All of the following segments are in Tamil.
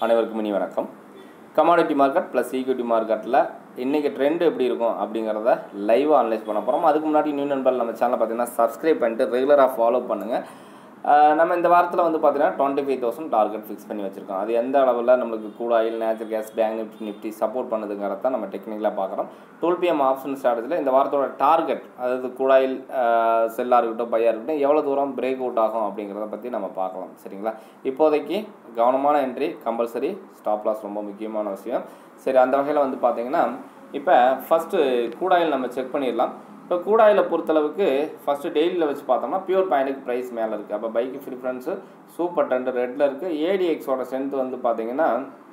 அனைவருக்கும் இனி வணக்கம் கமாடிட்டி மார்க்கெட் ப்ளஸ் ஈக்விட்டி மார்க்கெட்டில் இன்றைக்கி ட்ரெண்ட் எப்படி இருக்கும் அப்படிங்கிறத லைவாக அனலைஸ் பண்ண போகிறோம் அதுக்கு முன்னாடி நியூ நண்பர் நம்ம சேனலை பார்த்தீங்கன்னா சப்ஸ்கிரைப் பண்ணிட்டு ரெகுலராக ஃபாலோ பண்ணுங்கள் ஆஹ் நம்ம இந்த வாரத்தில் வந்து பார்த்தீங்கன்னா twenty five thousand target fix பண்ணி வச்சிருக்கோம் அது எந்த அளவில் நம்மளுக்கு கூட oil natural gas bank Nifty Nifty support பண்ணுதுங்கிறத நம்ம டெக்னிக்கலாக பார்க்குறோம் டுவெல் பிஎம் ஆப்ஷன் ஸ்ட்ராட்டஜியில் இந்த வாரத்தோட டார்கெட் அதாவது கூடாயில் செல்லாக இருக்கட்டும் பையாக இருக்கட்டும் எவ்வளோ தூரம் பிரேக் அவுட் ஆகும் அப்படிங்கிறத பற்றி நம்ம பார்க்கலாம் சரிங்களா இப்போதைக்கு கவனமான என்ட்ரி கம்பல்சரி ஸ்டாப் லாஸ் ரொம்ப முக்கியமான விஷயம் சரி அந்த வகையில் வந்து பார்த்தீங்கன்னா இப்போ ஃபஸ்ட்டு கூடாயில் நம்ம செக் பண்ணிடலாம் இப்போ கூடாயில் பொறுத்தளவுக்கு ஃபஸ்ட்டு டெய்லியில் வச்சு பார்த்தோம்னா பியூர் பாயிண்ட்டுக்கு ப்ரைஸ் மேலே இருக்குது அப்போ பைக்கு ப்ரிஃபரன்ஸு சூப்பர் ட்ரெண்டு ரெட்டில் இருக்குது ஏடிஎக்ஸோட ஸ்ட்ரென்த் வந்து பார்த்தீங்கன்னா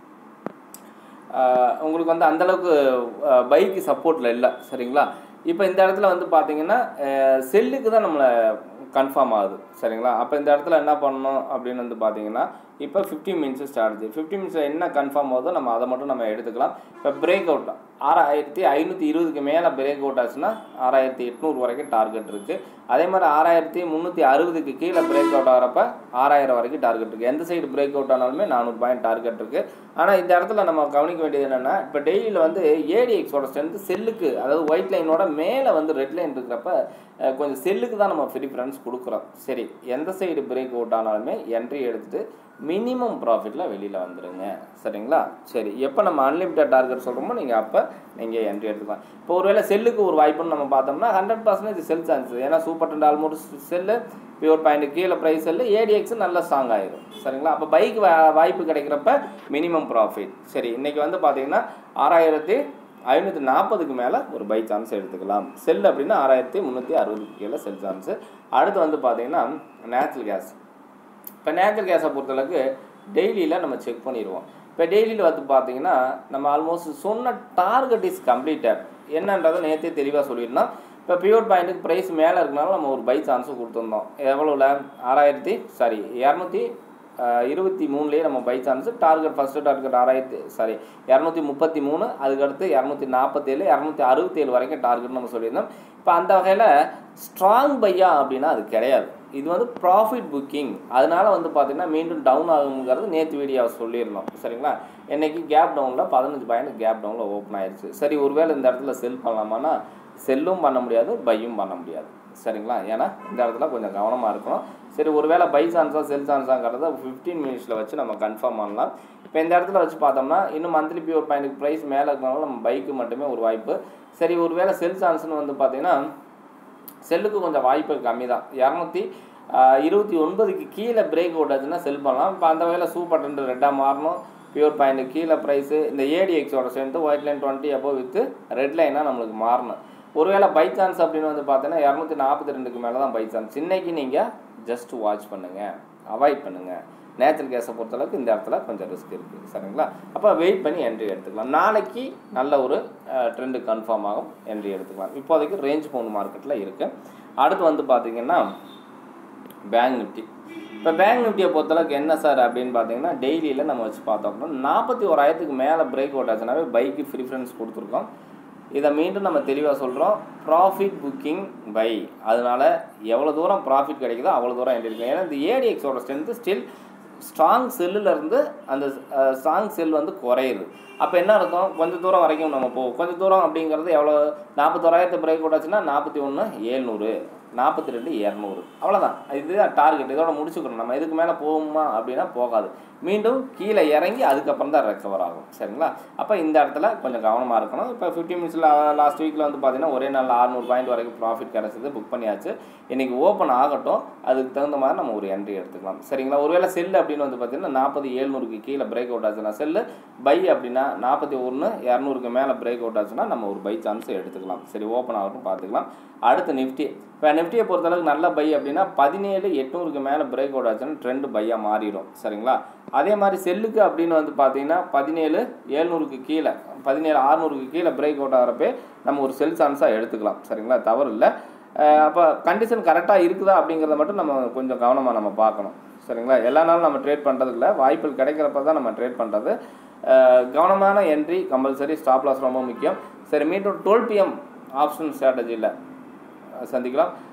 ஆஹ் உங்களுக்கு வந்து அந்தளவுக்கு பைக்கு சப்போர்ட்டில் இல்லை சரிங்களா இப்போ இந்த இடத்துல வந்து பார்த்தீங்கன்னா செல்லுக்கு தான் நம்மளை கன்ஃபார்ம் ஆகுது சரிங்களா அப்போ இந்த இடத்துல என்ன பண்ணணும் அப்படின்னு வந்து பார்த்தீங்கன்னா இப்போ ஃபிஃப்டி மினிட்ஸ் ஸ்ட்ராட்டஜி ஃபிஃப்டி மினிட்ஸில் என்ன கன்ஃபார்ம் ஆகுதோ நம்ம அதை மட்டும் நம்ம எடுத்துக்கலாம் இப்போ பிரேக் அவுட் ஆறாயிரத்தி ஐநூற்றி இருபதுக்கு மேலே பிரேக் அவுட் ஆச்சுன்னா ஆறாயிரத்தி எட்நூறு வரைக்கும் டார்கெட் இருக்குது அதே மாதிரி ஆறாயிரத்தி முந்நூற்றி அறுபதுக்கு கீழே பிரேக் அவுட் ஆகிறப்ப ஆறாயிரம் வரைக்கும் டார்கெட் இருக்குது எந்த சைடு பிரேக் அவுட் ஆனாலுமே நானூறு பாயிண்ட் டார்கெட் இருக்குது ஆனால் இந்த இடத்துல நம்ம கவனிக்க வேண்டியது என்னென்னா இப்போ டெய்லியில் வந்து ஏடிஎக்ஸோட ஸ்ட்ரென்த் செல்லுக்கு அதாவது ஒயிட் லைனோட மேலே வந்து ரெட் லைன் இருக்கிறப்ப அஹ், கொஞ்சம் செல்லுக்கு தான் நம்ம ப்ரிஃபரன்ஸ் கொடுக்குறோம் சரி எந்த சைடு பிரேக் அவுட் ஆனாலுமே என்ட்ரி எடுத்துகிட்டு மினிமம் ப்ராஃபிட்டில் வெளியில் வந்துடுங்க சரிங்களா சரி எப்போ நம்ம அன்லிமிட்டட் டார்கெட் சொல்கிறோமோ நீங்கள் அப்போ நீங்கள் என்ட்ரி எடுத்துக்கலாம் இப்போ ஒருவேளை செல்லுக்கு ஒரு வாய்ப்புன்னு நம்ம பார்த்தோம்னா ஹண்ட்ரட் பர்சன்டேஜ் செல் சான்ஸ் ஏன்னா super trend almost sell pure point கீழே ப்ரைஸ் செல்லு ஏடிஎக்ஸ் நல்ல ஸ்ட்ராங் ஆயிரும் சரிங்களா அப்போ பைக் வாய்ப்பு கிடைக்கிறப்ப மினிமம் ப்ராஃபிட் சரி இன்றைக்கி வந்து பார்த்தீங்கன்னா ஆறாயிரத்தி ஐநூற்றி நாற்பதுக்கு மேலே ஒரு பை சான்ஸ் எடுத்துக்கலாம் செல் அப்படின்னா ஆறாயிரத்தி முந்நூற்றி அறுபதுக்கு கீழே செல் சான்ஸு அடுத்து வந்து பார்த்தீங்கன்னா நேச்சுரல் கேஸ் இப்போ நேச்சுரல் கேஸை பொறுத்தளவுக்கு டெய்லியில் நம்ம செக் பண்ணிடுவோம் இப்போ டெய்லியில் வந்து பார்த்தீங்கன்னா நம்ம ஆல்மோஸ்ட் சொன்ன டார்கெட் இஸ் கம்ப்ளீட்டட் என்னன்றதை நேற்றே தெளிவாக சொல்லியிருந்தோம் இப்போ பியூர் பாயிண்ட்டுக்கு ப்ரைஸ் மேலே இருக்கனால நம்ம ஒரு பை சான்ஸும் கொடுத்துருந்தோம் எவ்வளோல ஆறாயிரத்தி சாரி இரநூத்தி இருபத்தி மூணுலேயே நம்ம buy chance target first target ஆறாயிரத்தி சாரி இரநூத்தி முப்பத்தி மூணு அதுக்கடுத்து இரநூத்தி நாற்பத்தேழு இரநூத்தி அறுபத்தேழு வரைக்கும் டார்கெட் நம்ம சொல்லியிருந்தோம் இப்போ அந்த வகையில் ஸ்ட்ராங் பையா அப்படின்னா அது கிடையாது இது வந்து ப்ராஃபிட் புக்கிங் அதனால வந்து பார்த்திங்கன்னா மீண்டும் டவுன் ஆகுங்கிறது நேற்று வீடியோவை சொல்லியிருந்தோம் சரிங்களா இன்றைக்கி கேப் டவுனில் பதினஞ்சு பாயிண்ட் கேப் டவுனில் ஓப்பன் ஆயிடுச்சு சரி ஒருவேளை இந்த இடத்துல செல் பண்ணலாமான்னா செல்லும் பண்ண முடியாது பையும் பண்ண முடியாது சரிங்களா ஏன்னா இந்த இடத்துல கொஞ்சம் கவனமாக இருக்கணும் சரி ஒருவேளை பை சான்ஸாக செல் சான்ஸாங்கிறத ஃபிஃப்டீன் மினிட்ஸில் வச்சு நம்ம கன்ஃபார்ம் பண்ணலாம் இப்போ இந்த இடத்துல வச்சு பார்த்தோம்னா இன்னும் மந்த்லி பியூர் பாயிண்ட்டுக்கு ப்ரைஸ் மேலே இருக்கனால நம்ம பைக்கு மட்டுமே ஒரு வாய்ப்பு சரி ஒருவேளை செல் சான்ஸ்னு வந்து பார்த்தீங்கன்னா செல்லுக்கு கொஞ்சம் வாய்ப்பு கம்மி தான் இரநூத்தி இருபத்தி ஒன்பதுக்கு கீழே பிரேக் அவுட் ஆச்சுன்னா செல் பண்ணலாம் இப்போ அந்த வகையில் சூப்பர் டென்ட் ரெட்டாக மாறணும் பியூர் பாயிண்ட் கீழே ப்ரைஸு இந்த ஏடிஎக்ஸோட சேர்ந்து ஒயிட் லைன் டுவெண்ட்டி அப்போ வித்து ரெட் லைனாக நம்மளுக்கு மாறணும் ஒருவேளை பை சான்ஸ் அப்படின்னு வந்து பார்த்தீங்கன்னா இரநூத்தி நாற்பத்தி ரெண்டுக்கு மேலே தான் பை சான்ஸ் இன்னைக்கு நீங்கள் ஜஸ்ட் வாட்ச் பண்ணுங்கள் அவாய்ட் பண்ணுங்கள் நேச்சுரல் கேஸை பொறுத்தளவுக்கு இந்த இடத்துல கொஞ்சம் ரிஸ்க் இருக்குது சரிங்களா அப்போ வெயிட் பண்ணி என்ட்ரி எடுத்துக்கலாம் நாளைக்கு நல்ல ஒரு ட்ரெண்டு கன்ஃபார்ம் ஆகும் என்ட்ரி எடுத்துக்கலாம் இப்போதைக்கு ரேஞ்ச் பவுண்ட் மார்க்கெட்டில் இருக்குது அடுத்து வந்து பார்த்தீங்கன்னா பேங்க் நிஃப்டி இப்போ பேங்க் நிஃப்டியை பொறுத்தளவுக்கு என்ன சார் அப்படின்னு பார்த்தீங்கன்னா டெய்லியில் நம்ம வச்சு பார்த்தோம்னா நாற்பத்தி ஓராயிரத்துக்கு மேலே பிரேக் அவுட் ஆச்சுனாவே பைக்கு ப்ரிஃபரன்ஸ் கொடுத்துருக்கோம் இதை மீண்டும் நம்ம தெளிவாக சொல்கிறோம் ப்ராஃபிட் புக்கிங் பை அதனால் எவ்வளோ தூரம் ப்ராஃபிட் கிடைக்குதோ அவ்வளோ தூரம் என்ட்ரி ஏன்னா இந்த ஏடிஎக்ஸோட ஸ்ட்ரென்த்து ஸ்டில் ஸ்ட்ராங் செல்லுலேருந்து அந்த ஸ்ட்ராங் செல் வந்து குறையுது அப்போ என்ன அர்த்தம் கொஞ்சம் தூரம் வரைக்கும் நம்ம போவோம் கொஞ்சம் தூரம் அப்படிங்கிறது எவ்வளோ நாற்பத்தோராயிரத்து பிரேக் அவுட் ஆச்சுன்னா நாற்பத்தி ஒன்று ஏழ்நூறு நாற்பத்தி ரெண்டு இரநூறு அவ்வளோதான் இதுதான் டார்கெட் இதோட முடிச்சுக்கணும் நம்ம இதுக்கு மேலே போகுமா அப்படின்னா போகாது மீண்டும் கீழே இறங்கி அதுக்கப்புறம் தான் ரெக்கவர் ஆகும் சரிங்களா அப்போ இந்த இடத்துல கொஞ்சம் கவனமாக இருக்கணும் இப்போ ஃபிஃப்டி மினிட்ஸில் லாஸ்ட் வீக்கில் வந்து பார்த்தீங்கன்னா ஒரே நாள் அறுநூறு பாயிண்ட் வரைக்கும் ப்ராஃபிட் கிடச்சிது புக் பண்ணியாச்சு இன்றைக்கி ஓப்பன் ஆகட்டும் அதுக்கு தகுந்த மாதிரி நம்ம ஒரு என்ட்ரி எடுத்துக்கலாம் சரிங்களா ஒருவேளை செல் அப்படின்னு வந்து பார்த்தீங்கன்னா நாற்பது ஏழ்நூறுக்கு கீழே பிரேக் அவுட் ஆச்சுன்னா செல்லு பை அப்படின்னா நாற்பத்தி ஒன்று இரநூறுக்கு மேலே பிரேக் அவுட் ஆச்சுன்னா நம்ம ஒரு பை சான்ஸ் எடுத்துக்கலாம் சரி ஓப்பன் ஆகட்டும் பார்த்துக்கலாம் அடுத்து நிஃப்டி இப்போ நிஃப்டியை பொறுத்தளவுக்கு நல்ல பை அப்படின்னா பதினேழு எட்நூறுக்கு மேலே பிரேக் அவுட் ஆச்சுன்னா ட்ரெண்டு பையாக மாறிடும் சரிங்களா அதே மாதிரி செல்லுக்கு அப்படின்னு வந்து பார்த்தீங்கன்னா பதினேழு ஏழ்நூறுக்கு கீழே பதினேழு ஆறுநூறுக்கு கீழே பிரேக் அவுட் ஆகிறப்பே நம்ம ஒரு செல் சான்ஸாக எடுத்துக்கலாம் சரிங்களா தவறு இல்லை அப்போ கண்டிஷன் கரெக்டாக இருக்குதா அப்படிங்கிறத மட்டும் நம்ம கொஞ்சம் கவனமாக நம்ம பார்க்கணும் சரிங்களா எல்லா நாளும் நம்ம ட்ரேட் பண்ணுறதுல வாய்ப்புகள் கிடைக்கிறப்ப தான் நம்ம ட்ரேட் பண்ணுறது கவனமான என்ட்ரி கம்பல்சரி ஸ்டாப் லாஸ் ரொம்ப முக்கியம் சரி மீண்டும் டுவெல் பிஎம் ஆப்ஷன் ஸ்ட்ராட்டஜியில் சந்திக்கலாம்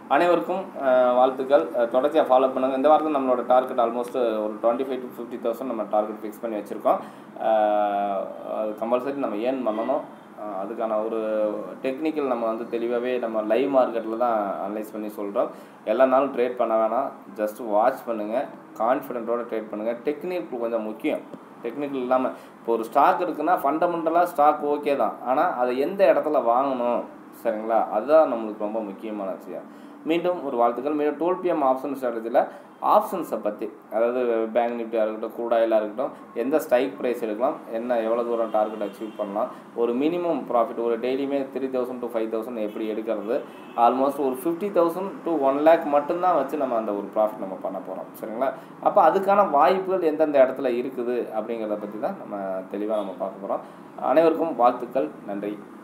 அனைவருக்கும் அஹ், வாழ்த்துக்கள் அஹ், தொடர்ச்சியாக ஃபாலோ பண்ணுங்கள் இந்த வாரத்தில் நம்மளோட டார்கெட் ஆல்மோஸ்ட் ஒரு twenty five to fifty thousand நம்ம டார்கெட் ஃபிக்ஸ் பண்ணி வச்சுருக்கோம் அது கம்பல்சரி நம்ம ஏர்ன் பண்ணணும் அஹ், அதுக்கான ஒரு டெக்னிக்கல் நம்ம வந்து தெளிவாகவே நம்ம லைவ் மார்க்கெட்டில் தான் அனலைஸ் பண்ணி சொல்கிறோம் எல்லா நாளும் ட்ரேட் பண்ண வேணாம் ஜஸ்ட் வாட்ச் பண்ணுங்கள் கான்ஃபிடென்ட்டோட ட்ரேட் பண்ணுங்கள் டெக்னிக் கொஞ்சம் முக்கியம் டெக்னிக்கல் இல்லாமல் இப்போ ஒரு ஸ்டாக் இருக்குன்னா ஃபண்டமெண்டலாக ஸ்டாக் ஓகே தான் ஆனால் அதை எந்த இடத்துல வாங்கணும் சரிங்களா அதுதான் நம்மளுக்கு ரொம்ப முக்கியமான விஷயம் மீண்டும் ஒரு வாழ்த்துக்கள் மீண்டும் டுவெல் பிஎம் ஆப்ஷன் ஸ்ட்ராட்டஜியில் ஆப்ஷன்ஸை பற்றி அதாவது பேங்க் நிஃப்டியாக இருக்கட்டும் கூடாயிலாக இருக்கட்டும் எந்த ஸ்ட்ரைக் ப்ரைஸ் எடுக்கலாம் என்ன எவ்வளோ தூரம் டார்கெட் அச்சீவ் பண்ணலாம் ஒரு மினிமம் ப்ராஃபிட் ஒரு டெய்லியுமே three thousand to five thousand எப்படி எடுக்கிறது ஆல்மோஸ்ட் ஒரு fifty thousand to one lakh மட்டும்தான் வச்சு நம்ம அந்த ஒரு ப்ராஃபிட் நம்ம பண்ண போகிறோம் சரிங்களா அப்போ அதுக்கான வாய்ப்புகள் எந்தெந்த இடத்துல இருக்குது அப்படிங்கிறத பற்றி தான் நம்ம தெளிவாக நம்ம பார்க்க போகிறோம் அனைவருக்கும் வாழ்த்துக்கள் நன்றி